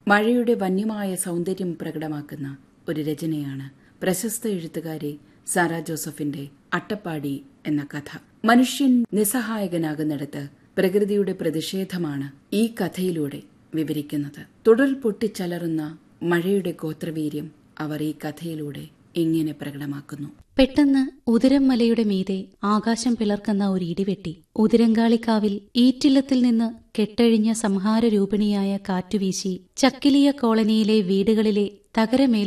മഴയുടെ വന്യമായ സൗന്ദര്യം പ്രകടമാക്കുന്ന ഒരു രചനയാണ് പ്രശസ്ത എഴുത്തുകാരി സാറ ജോസഫിന്റെ അട്ടപ്പാടി എന്ന കഥ മനുഷ്യൻ നിസ്സഹായകനാകുന്നിടത്ത് പ്രകൃതിയുടെ പ്രതിഷേധമാണ് ഈ കഥയിലൂടെ വിവരിക്കുന്നത് തുടർ പൊട്ടിച്ചലറുന്ന മഴയുടെ ഗോത്രവീര്യം അവർ ഈ കഥയിലൂടെ ഇങ്ങനെ പ്രകടമാക്കുന്നു പെട്ടെന്ന് ഉതിരം മലയുടെ മീതെ ആകാശം പിളർക്കുന്ന ഒരു ഇടിവെട്ടി ഉതിരങ്കാളിക്കാവിൽ ഈറ്റില്ലത്തിൽ നിന്ന് കെട്ടഴിഞ്ഞ സംഹാരരൂപിണിയായ കാറ്റുവീശി ചക്കിലിയ കോളനിയിലെ വീടുകളിലെ തകരമേൽ